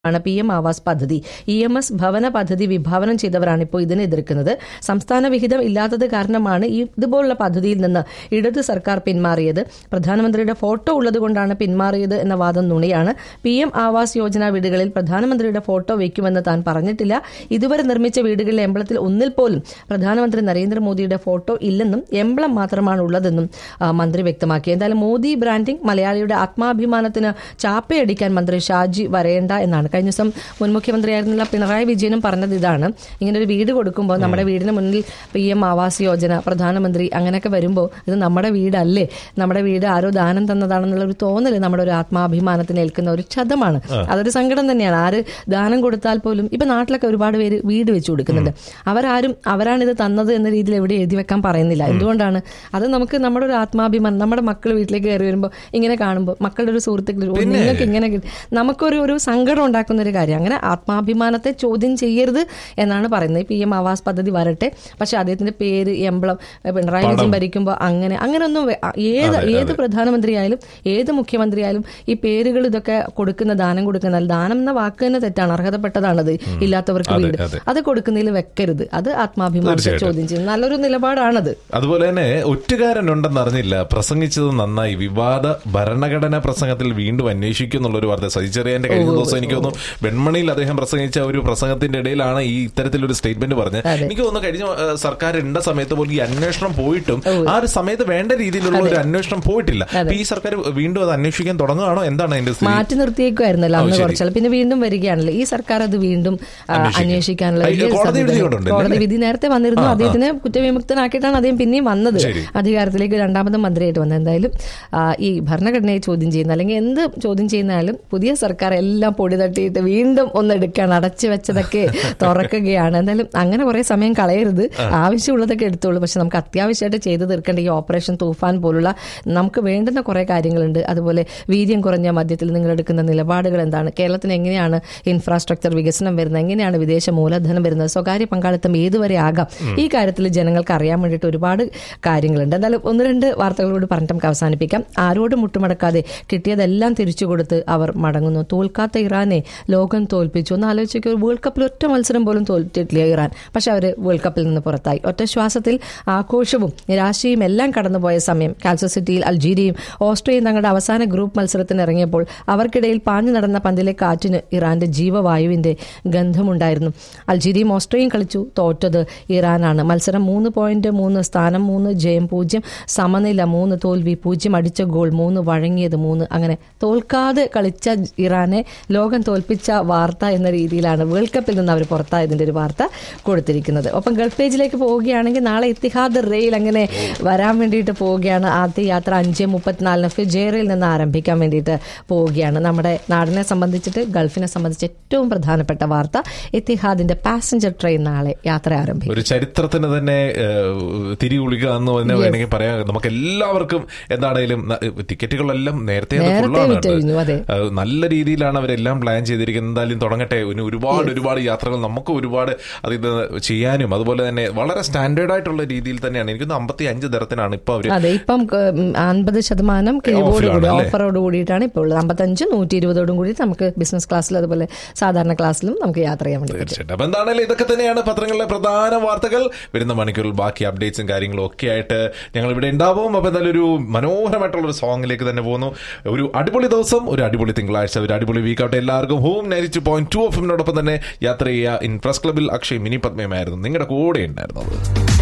ആണ് P M Awas പദ്ധതി E M S ഭവന പദ്ധതി വിഭാവനം ചെയ്തവരാണ് ഇപ്പോൾ ഇതിനെ എതിർക്കുന്നത് സംസ്ഥാന വിഹിതം ഇല്ലാത്തത് കാരണമാണ് ഈ ഇതുപോലുള്ള പദ്ധതിയിൽ നിന്ന് ഇടത് സർക്കാർ പിന്മാറിയത് പ്രധാനമന്ത്രിയുടെ ഫോട്ടോ ഉള്ളതുകൊണ്ടാണ് പിന്മാറിയത് എന്ന വാദം നുണയാണ് പി എം ആവാസ് യോജന വീടുകളിൽ പ്രധാനമന്ത്രിയുടെ ഫോട്ടോ വയ്ക്കുമെന്ന് താൻ പറഞ്ഞിട്ടില്ല ഇതുവരെ നിർമ്മിച്ച വീടുകളിലെ എംബ്ലത്തിൽ ഒന്നിൽ പോലും പ്രധാനമന്ത്രി നരേന്ദ്രമോദിയുടെ ഫോട്ടോ ഇല്ലെന്നും എംബ്ലം മാത്രമാണ് ഉള്ളതെന്നും ആ, മന്ത്രി വ്യക്തമാക്കി എന്തായാലും മോദി ബ്രാൻഡിംഗ് മലയാളിയുടെ ആത്മാഭിമാനത്തിന് ചാപ്പയടിക്കാൻ മന്ത്രി ഷാജി വരേണ്ട എന്നാണ് കഴിഞ്ഞ ദിവസം മുൻ മുഖ്യമന്ത്രിയായിരുന്നുള്ള പിണറായി വിജയനും പറഞ്ഞത് ഇതാണ് ഇങ്ങനെ ഒരു വീട് കൊടുക്കുമ്പോൾ നമ്മുടെ വീടിന് മുന്നിൽ പി എം ആവാസ് യോജന പ്രധാനമന്ത്രി അങ്ങനെയൊക്കെ വരുമ്പോൾ ഇത് നമ്മുടെ വീടല്ലേ നമ്മുടെ വീട് ആരോ ദാനം തന്നതാണെന്നുള്ള ഒരു തോന്നൽ നമ്മുടെ ഒരു ആത്മാഭിമാനത്തിന് ഏൽക്കുന്ന ഒരു ക്ഷതമാണ് അതൊരു സങ്കടം തന്നെയാണ് ആര് ദാനം കൊടുത്താൽ പോലും ഇപ്പൊ നാട്ടിലൊക്കെ ഒരുപാട് പേര് വീട് വെച്ചു കൊടുക്കുന്നുണ്ട് അവരാരും അവരാണിത് തന്നത് എന്ന രീതിയിൽ എവിടെ എഴുതി വെക്കാൻ പറയുന്നില്ല എന്തുകൊണ്ടാണ് അത് നമുക്ക് നമ്മുടെ ഒരു ആത്മാഭിമാനം നമ്മുടെ മക്കൾ വീട്ടിലേക്ക് കയറി വരുമ്പോൾ ഇങ്ങനെ കാണുമ്പോൾ മക്കളുടെ ഒരു സുഹൃത്തുക്കൾ "ഓ, നിങ്ങൾക്ക് ഇങ്ങനെ കിട്ടി." നമുക്കൊരു ഒരു സങ്കടം ഉണ്ടാക്കുന്ന ഒരു കാര്യം അങ്ങനെ ആത്മാഭിമാനത്തെ ചോദ്യം ചെയ്യരുത് എന്നാണ് പറയുന്നത് പി എം ആവാസ് പദ്ധതി വരട്ടെ പക്ഷെ അദ്ദേഹത്തിന്റെ പേര് എംബ്ലം പിണറായി വിജയൻ ഭരിക്കുമ്പോൾ അങ്ങനെ അങ്ങനെയൊന്നും വേ- ഏത് ഏത് പ്രധാനമന്ത്രിയായാലും ഏത് മുഖ്യമന്ത്രിയായാലും ഈ പേരുകൾ ഇതൊക്കെ കൊടുക്കുന്ന ദാനം കൊടുക്കുന്ന ദാനം എന്ന വാക്ക് തന്നെ തെറ്റാണ് അർഹതപ്പെട്ടതാണത് ഇല്ലാത്തവർക്ക് വീട് അതെ. അത് കൊടുക്കുന്നതിൽ വെക്കരുത് അത് ആത്മാഭിമാനത്തെ ചോദ്യം ചെയ്യും നല്ലൊരു നിലപാടാണത് അതുപോലെ തന്നെ ഒറ്റുകാരനുണ്ടെന്ന് അറിഞ്ഞില്ല പ്രസംഗിച്ചത് നന്നായി വിവാദ ഭരണഘടനാ പ്രസംഗത്തിൽ വീണ്ടും അന്വേഷിക്കും എന്നുള്ളൊരു വാർത്ത സജിച്ചെറിയാന്റെ കഴിഞ്ഞ ദിവസം എനിക്ക് തോന്നുന്നു വെൺമണിയിൽ അദ്ദേഹം പ്രസംഗിച്ച ഒരു പ്രസംഗത്തിന്റെ ഇടയിലാണ് ഈ ഇത്തരത്തിലൊരു സ്റ്റേറ്റ്മെന്റ് പറഞ്ഞത് എനിക്ക് തോന്നുന്നു കഴിഞ്ഞ ഏഹ്, സർക്കാർ ഉണ്ട സമയത്ത് പോലും ഈ അന്വേഷണം പോയിട്ടും ആ ഒരു സമയത്ത് വേണ്ട രീതിയിലുള്ള ഒരു അന്വേഷണം പോയിട്ടില്ല അപ്പൊ ഈ സർക്കാർ വീണ്ടും അത് അന്വേഷിക്കാൻ തുടങ്ങുകയാണോ എന്താണ് അതിന്റെ സ്ഥിതി മാറ്റി നിർത്തിയേക്കുമായിരുന്നല്ലോ അന്ന് കുറച്ചാൽ പിന്നെ വീണ്ടും വരികയാണല്ലോ ഈ സർക്കാർ അത് വീണ്ടും ആ, അന്വേഷിക്കാനുള്ള അയ്യോ, വലിയൊരു കോടതി സംവിധാനം. വിധി കൊണ്ടുണ്ട് കോടതി വിധി നേരത്തെ വന്നിരുന്നു അദ്ദേഹത്തിന് കുറ്റവിമുക്തനാക്കിയിട്ടാണ് അദ്ദേഹം പിന്നെയും വന്നത് ശരി. അധികാരത്തിലേക്ക് രണ്ടാമത് മന്ത്രിയായിട്ട് വന്നത് എന്തായാലും ആ, ഈ ഭരണഘടനയെ ചോദ്യം ചെയ്യുന്ന അല്ലെങ്കിൽ എന്ത് ചോദ്യം ചെയ്യുന്നാലും പുതിയ സർക്കാർ എല്ലാം പൊടി തട്ടിയിട്ട് വീണ്ടും ഒന്ന് എടുക്കുകയാണ് അടച്ചു വെച്ചതൊക്കെ തുറക്കുകയാണ് എന്തായാലും അങ്ങനെ കുറെ സമയം കളയരുത് ആവശ്യമുള്ളതൊക്കെ എടുത്തോളൂ പക്ഷെ നമുക്ക് അത്യാവശ്യമായിട്ട് ചെയ്തു തീർക്കേണ്ട ഈ ഓപ്പറേഷൻ തൂഫാൻ പോലുള്ള നമുക്ക് വേണ്ടുന്ന കുറെ കാര്യങ്ങളുണ്ട് അതുപോലെ വീര്യം കുറഞ്ഞ മദ്യത്തിൽ നിങ്ങൾ എടുക്കുന്ന നിലപാടുകൾ എന്താണ് കേരളത്തിന് എങ്ങനെയാണ് ഇൻഫ്രാസ്ട്രക്ചർ വികസനം വരുന്നത് എങ്ങനെയാണ് വിദേശ മൂലധനം വരുന്നത് സ്വകാര്യ പങ്കാളിത്തം ഏതുവരെ ആകാം ഈ കാര്യത്തിൽ ജനങ്ങൾക്ക് അറിയാൻ വേണ്ടിയിട്ട് ഒരുപാട് കാര്യങ്ങളുണ്ട് എന്തായാലും ഒന്ന് രണ്ട് വാർത്തകളോട് പറഞ്ഞിട്ട് നമുക്ക് അവസാനിപ്പിക്കാം ആരോടും മുട്ടുമടക്കാതെ കിട്ടിയതെല്ലാം തിരിച്ചു കൊടുത്ത് അവർ മടങ്ങുന്നു തോൽക്കാത്ത ഇറാനെ ലോകം തോൽപ്പിച്ചു ഒന്ന് ആലോചിക്കുക ഒരു വേൾഡ് കപ്പിൽ ഒറ്റ മത്സരം പോലും തോൽറ്റിട്ടില്ല ഇറാൻ പക്ഷെ അവർ വേൾഡ് കപ്പിൽ നിന്ന് പുറത്തായി ഒറ്റ ശ്വാസത്തിൽ ആഘോഷവും നിരാശയും എല്ലാം കടന്നുപോയ സമയം കാൽസർ സിറ്റിയിൽ അൾജീരിയയും ഓസ്ട്രിയയും തങ്ങളുടെ അവസാന ഗ്രൂപ്പ് മത്സരത്തിന് ഇറങ്ങിയപ്പോൾ അവർക്കിടയിൽ പാഞ്ഞു നടന്ന പന്തിലെ കാറ്റിന് ഇറാന്റെ ജീവവായുവിന്റെ ഗന്ധമുണ്ടായിരുന്നു അൾജീരിയയും ഓസ്ട്രിയയും കളിച്ചു തോറ്റത് ഇറാനാണ് മത്സരം മൂന്ന് പോയിന്റ് മൂന്ന് സ്ഥാനം മൂന്ന് ജയം പൂജ്യം സമനില മൂന്ന് തോൽവി പൂജ്യം അടിച്ച ഗോൾ മൂന്ന് വഴങ്ങിയത് മൂന്ന് അങ്ങനെ തോൽക്കാതെ കളിച്ച ഇറാനെ ലോകം തോൽപ്പിച്ച വാർത്ത എന്ന രീതിയിലാണ് വേൾഡ് കപ്പിൽ നിന്ന് അവർ പുറത്തായതിന്റെ ഒരു വാർത്ത കൊടുത്തിരിക്കുന്നത് ഒപ്പം ഗൾഫ് പേജിലേക്ക് പോവുകയാണെങ്കിൽ നാളെ ഇത്തിഹാദ് റെയിൽ അങ്ങനെ വരാൻ വേണ്ടിയിട്ട് പോവുകയാണ് ആദ്യ യാത്ര അഞ്ച് മുപ്പത്തിനാലിന് ഫിജേറയിൽ നിന്ന് ആരംഭിക്കാൻ വേണ്ടിയിട്ട് പോവുകയാണ് നമ്മുടെ നാടിനെ സംബന്ധിച്ചിട്ട് ഗൾഫിനെ സംബന്ധിച്ച് ഏറ്റവും പ്രധാനപ്പെട്ട വാർത്ത ഇത്തിഹാദിന്റെ പാസഞ്ചർ ട്രെയിൻ നാളെ യാത്ര ആരംഭിക്കും ഒരു ചരിത്രത്തിന് തന്നെ ഏഹ്, തിരികുളിക്കുക എന്ന് തന്നെ വേണമെങ്കിൽ പറയാം നമുക്ക് എല്ലാവർക്കും എന്താണേലും ന- ടിക്കറ്റുകളെല്ലാം നേരത്തെ അത് നേരത്തെ full ആണ് വിറ്റഴിഞ്ഞു, അതെ. ഏഹ്, നല്ല രീതിയിലാണ് അവരെല്ലാം പ്ലാൻ ചെയ്തിരിക്കുന്നത് എന്തായാലും തുടങ്ങട്ടെ ഇനി ഒരുപാട് ഒരുപാട് യാത്രകൾ നമുക്ക് ഒരുപാട് അത് ഇത് ചെയ്യാനും അതുപോലെ തന്നെ വളരെ സ്റ്റാൻഡേർഡ് ആയിട്ടുള്ള രീതിയിൽ തന്നെയാണ് എനിക്കൊന്ന് അമ്പത്തി അഞ്ച് തരത്തിനാണ് ഇപ്പൊ അവര് അതെ ഇപ്പം അൻപത് ശതമാനം കിഴിവോട് ഓഫിലാണ് കൂടി അല്ലേ? ഓഫറോട് കൂടിയിട്ടാണ് ഇപ്പോൾ ഉള്ളത് അമ്പത്തഞ്ച് നൂറ്റി ഇരുപതോടും കൂടി നമുക്ക് ബിസിനസ് ക്ലാസ്സിൽ അതുപോലെ സാധാരണ ക്ലാസ്സിലും നമുക്ക് യാത്ര ചെയ്യാൻ വേണ്ടി പറ്റും തീർച്ചയായിട്ടും അപ്പൊ എന്താണേലും ഇതൊക്കെ തന്നെയാണ് പത്രങ്ങളിലെ പ്രധാന വാർത്തകൾ വരുന്ന മണിക്കൂറിൽ ബാക്കി അപ്ഡേറ്റ്സും കാര്യങ്ങളും ഒക്കെ ആയിട്ട് ഞങ്ങൾ ഇവിടെ ഉണ്ടാവും അപ്പൊ എന്തായാലും ഒരു മനോഹരമായിട്ടുള്ള ഒരു സോങ്ങിലേക്ക് തന്നെ പോകുന്നു ഒരു അടിപൊളി ദിവസം ഒരു അടിപൊളി തിങ്കളാഴ്ച ഒരു അടിപൊളി വീക്ക് ആവട്ടെ എല്ലാവർക്കും ഹോം നയൻറ്റി പോയിന്റ് ടു എഫിനോടൊപ്പം തന്നെ യാത്ര ചെയ്യുക ഇൻ പ്രസ് ക്ലബിൽ അക്ഷയ് മിനി പത്മയമായിരുന്നു നിങ്ങളുടെ കൂടെ ഉണ്ടായിരുന്നത്